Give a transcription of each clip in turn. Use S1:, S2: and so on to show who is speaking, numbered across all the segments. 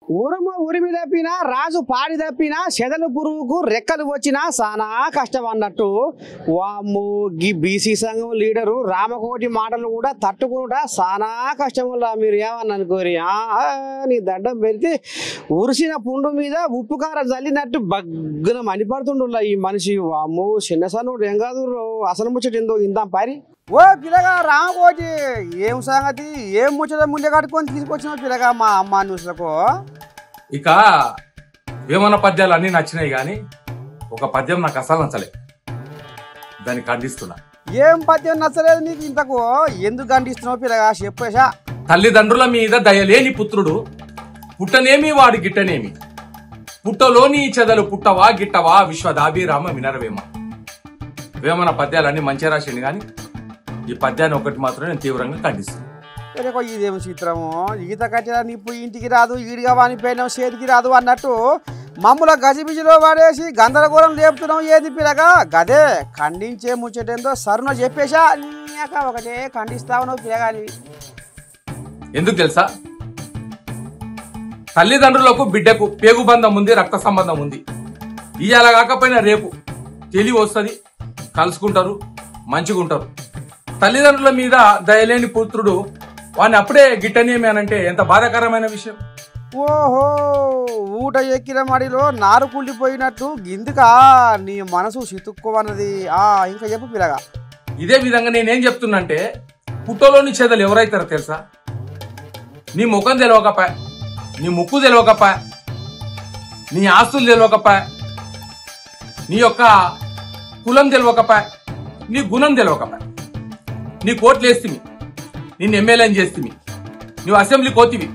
S1: ఊరమ్మ ఉరిమి తప్పినా రాజు పాడి తప్పినా చెదలు పురుగుకు రెక్కలు వచ్చినా సానా కష్టం అన్నట్టు వామ్ము గీ బీసీ సంఘం లీడరు రామకోటి మాటలు కూడా తట్టుకుంటా సానా కష్టం వల్ల మీరు ఏమన్నా అనుకోరి ఆ, ఆ, నీ దండం పెడితే ఉరిసిన పుండు మీద ఉప్పు కారం చల్లినట్టు బగ్గున మణిపడుతుండులా ఈ మనిషి వామ్ము చిన్న సన్నుడు ఏం కాదు రో, అసలు ముచ్చట ఏందో ఇందాం పారి ఓ పిల్లగా రామకోటి ఏం సంగతి ఏం ముచ్చట ముందే కట్టుకొని తీసుకొచ్చిన పిల్లగా మా అమ్మ న్యూస్లకు
S2: ఇక వేమన పద్యాలు అన్నీ నచ్చినాయి కానీ ఒక పద్యం నాకు అసలు నచ్చలే దాన్ని ఖండిస్తున్నా
S1: ఏం పద్యం నచ్చలేదు నీకు ఇంతకు ఎందుకు గండిస్తున్నావు పిల్లగా చెప్పేసా
S2: తల్లిదండ్రుల మీద దయలేని పుత్రుడు పుట్టనేమి వాడి గిట్టనేమి పుట్టలోని చెదలు పుట్టవా గిట్టవా విశ్వదాభిరామ వినరవేమ వేమన పద్యాలన్నీ మంచిగా రాసిండు కానీ ఈ పద్యాన్ని ఒకటి మాత్రం నేను తీవ్రంగా ఖండిస్తున్నాను
S1: రేపు ఇదేం చిత్రము ఈత కట్టిన నిప్పు ఇంటికి రాదు ఈడిగా వానిపోయినాం చేతికి రాదు అన్నట్టు మమ్ముల గజిబిజిలో పడేసి గందరగోళం లేపుతున్నాం ఏది పిల్లగా గదే ఖండించే ముచ్చటేందో సరున చెప్పేసా అన్నాక ఒకటే ఖండిస్తా ఉన్నావు పిల్లగాని
S2: ఎందుకు తెలుసా తల్లిదండ్రులకు బిడ్డకు పేగు బంధం ఉంది రక్త సంబంధం ఉంది ఇవాళ కాకపోయినా రేపు తెలివి వస్తుంది కలుసుకుంటారు మంచిగా ఉంటారు తల్లిదండ్రుల మీద దయలేని పుత్రుడు వాడిని అప్పుడే గిట్టనేమి అని అంటే ఎంత బాధాకరమైన విషయం
S1: ఓహో ఊట ఎక్కిన మడిలో నారు కుళ్ళిపోయినట్టు గిందుకా నీ మనసు చితుక్కోవన్నది ఆ ఇంకా చెప్పు పిల్లగా
S2: ఇదే విధంగా నేనేం చెప్తున్నంటే పుట్టలోని చేదలు ఎవరైతారో తెలుసా నీ ముఖం తెలియకపా నీ ముక్కు తెలియకపా నీ ఆస్తులు తెలియకపా నీ యొక్క కులం తెలియకపా నీ గుణం తెలియకపా నీ కోట్లు వేస్తివి నిన్ను ఎమ్మెల్యేని చేస్తివి నువ్వు అసెంబ్లీ కోతివి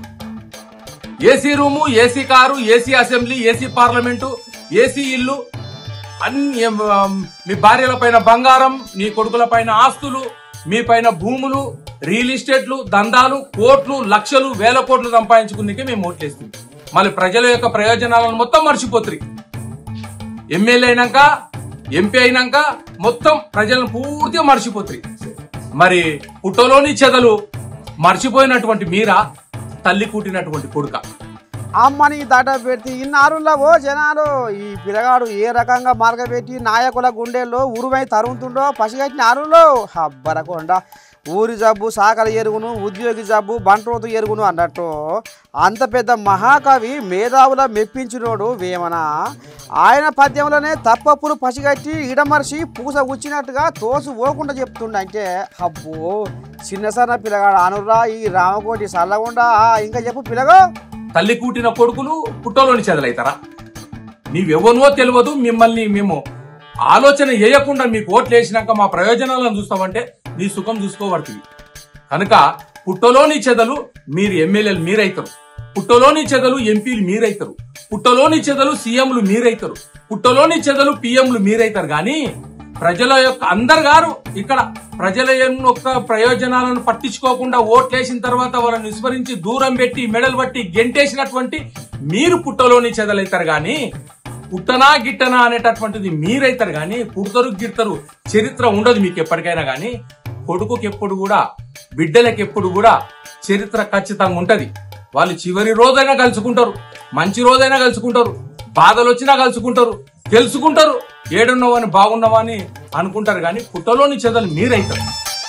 S2: AC room AC car AC assembly AC parliament AC ఇల్లు అన్ని ఆ, మీ భార్యల పైన బంగారం మీ కొడుకుల పైన ఆస్తులు మీ పైన భూములు రియల్ ఎస్టేట్లు దందాలు కోట్లు లక్షలు వేల కోట్లు సంపాదించుకునేకే మేము ఓట్లేస్తాం మళ్ళీ ప్రజల యొక్క ప్రయోజనాలను మొత్తం మర్చిపోతుంది ఎమ్మెల్యే అయినాక ఎంపీ అయినాక మొత్తం ప్రజలను పూర్తిగా మర్చిపోతుంది మరి పుట్టలోని చెదలు మర్చిపోయినటువంటి మీరా తల్లి కూటినటువంటి కొడుక
S1: అమ్మని దాట పెట్టి ఇన్నారుల్లో ఓ జనాలు ఈ పిల్లగాడు ఏ రకంగా మార్గపెట్టి నాయకుల గుండెల్లో ఉరువై తరుగుతుండో పసిగట్టిన ఆరులో హబ్బరకొండ ఊరి జబ్బు సాకల ఎరుగును ఉద్యోగి జబ్బు బంట్రోతు ఎరుగును అన్నట్టు అంత పెద్ద మహాకవి మేధావుల మెప్పించినోడు వేమన ఆయన పద్యంలోనే తప్పప్పులు పసిగట్టి ఇడమర్చి పూస ఉచ్చినట్టుగా తోసు ఓకుండా చెప్తుండంటే అబ్బో చిన్న సన్న పిల్లగాడు అనురా ఈ రామకోటి సల్లగుండా ఇంకా చెప్పు పిల్లగో
S2: తల్లి కూటిన కొడుకులు పుట్టలోని చెదలైతారా నీవెవనో తెలియదు మిమ్మల్ని మేము ఆలోచన చేయకుండా మీకు ఓట్లు వేసినాక మా ప్రయోజనాలను చూస్తామంటే నీ సుఖం చూసుకోబడుతుంది కనుక పుట్టలోని చెదలు మీరు ఎమ్మెల్యేలు మీరైతారు పుట్టలోని చెదలు ఎంపీలు మీరైతారు పుట్టలోని చెదలు సీఎంలు మీరైతారు పుట్టలోని చెదలు పిఎంలు మీరైతారు కానీ ప్రజల యొక్క అందరు గారు ఇక్కడ ప్రజల యొక్క ప్రయోజనాలను పట్టించుకోకుండా ఓట్లేసిన తర్వాత వాళ్ళని విస్మరించి దూరం పెట్టి మెడలు పట్టి గెంటేసినటువంటి మీరు పుట్టలోని చెదలైతారు కానీ పుట్టనా గిట్టనా అనేటటువంటిది మీరైతారు కానీ పుడతరు గిట్టరు చరిత్ర ఉండదు మీకు ఎప్పటికైనా కానీ కొడుకుకి ఎప్పుడు కూడా బిడ్డలకి ఎప్పుడు కూడా చరిత్ర ఖచ్చితంగా ఉంటది వాళ్ళు చివరి రోజైనా కలుసుకుంటారు మంచి రోజైనా కలుసుకుంటారు బాధలు వచ్చినా కలుసుకుంటారు తెలుసుకుంటారు ఏడున్నావా అని బాగున్నావా అని అనుకుంటారు కానీ పుట్టలోని చెదలు మీరైతారు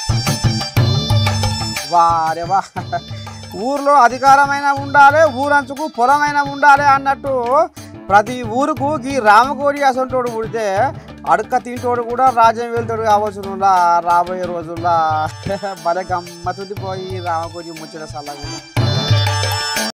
S1: వారే వా ఊర్లో అధికారమైన ఉండాలి ఊరంచుకు పొలమైన ఉండాలి అన్నట్టు ప్రతి ఊరుకు ఈ రామకోడి అసంటోడు పుడితే అడుక్క తింటోడు కూడా రాజ్యం వెళ్తాడు కావచ్చునులా రాబోయే రోజుల్లో భలే గమ్మతుంది పోయి రామకోడి ముచ్చట సల్లగా